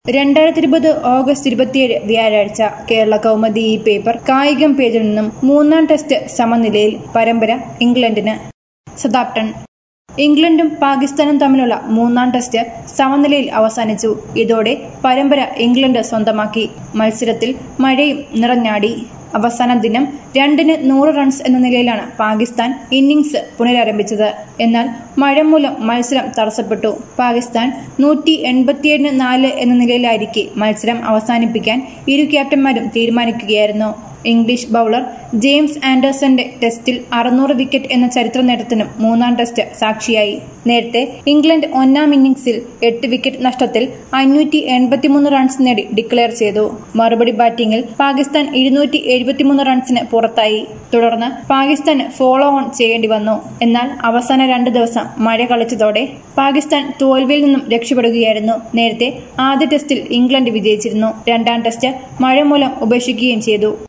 രണ്ടായിരത്തി ഇരുപത് ഓഗസ്റ്റ് ഇരുപത്തിയേഴ് വ്യാഴാഴ്ച കേരള കൗമുദി ഈ പേപ്പർ കായികം പേജിൽ നിന്നും മൂന്നാം ടെസ്റ്റ് സമനിലയിൽ പരമ്പര ഇംഗ്ലണ്ടിന് സതാപ്ടൺ ഇംഗ്ലണ്ടും പാകിസ്ഥാനും തമ്മിലുള്ള മൂന്നാം ടെസ്റ്റ് സമനിലയിൽ അവസാനിച്ചു ഇതോടെ പരമ്പര ഇംഗ്ലണ്ട് സ്വന്തമാക്കി മത്സരത്തിൽ മഴയും നിറഞ്ഞാടി അവസാന ദിനം രണ്ടിന് നൂറ് റൺസ് എന്ന നിലയിലാണ് പാകിസ്ഥാൻ ഇന്നിംഗ്സ് പുനരാരംഭിച്ചത് എന്നാൽ മഴ മൂലം മത്സരം തടസ്സപ്പെട്ടു പാകിസ്ഥാൻ നൂറ്റി എൺപത്തിയേഴിന് നാല് എന്ന നിലയിലായിരിക്കെ മത്സരം അവസാനിപ്പിക്കാൻ ഇരു ക്യാപ്റ്റന്മാരും തീരുമാനിക്കുകയായിരുന്നു ഇംഗ്ലീഷ് ബൌളർ ജെയിംസ് ആൻഡേഴ്സന്റെ ടെസ്റ്റിൽ അറുന്നൂറ് വിക്കറ്റ് എന്ന ചരിത്ര നേട്ടത്തിനും മൂന്നാം ടെസ്റ്റ് സാക്ഷിയായി നേരത്തെ ഇംഗ്ലണ്ട് ഒന്നാം ഇന്നിംഗ്സിൽ എട്ട് വിക്കറ്റ് നഷ്ടത്തിൽ അഞ്ഞൂറ്റി എൺപത്തിമൂന്ന് റൺസ് നേടി ഡിക്ലെയർ ചെയ്തു മറുപടി ബാറ്റിംഗിൽ പാകിസ്ഥാൻ ഇരുന്നൂറ്റി എഴുപത്തിമൂന്ന് റൺസിന് പുറത്തായി തുടർന്ന് പാകിസ്ഥാന് ഫോളോ ഓൺ ചെയ്യേണ്ടി വന്നു എന്നാൽ അവസാന രണ്ട് ദിവസം മഴ കളിച്ചതോടെ പാകിസ്ഥാൻ തോൽവിയിൽ നിന്നും രക്ഷപ്പെടുകയായിരുന്നു നേരത്തെ ആദ്യ ടെസ്റ്റിൽ ഇംഗ്ലണ്ട് വിജയിച്ചിരുന്നു രണ്ടാം ടെസ്റ്റ് മഴ മൂലം ഉപേക്ഷിക്കുകയും ചെയ്തു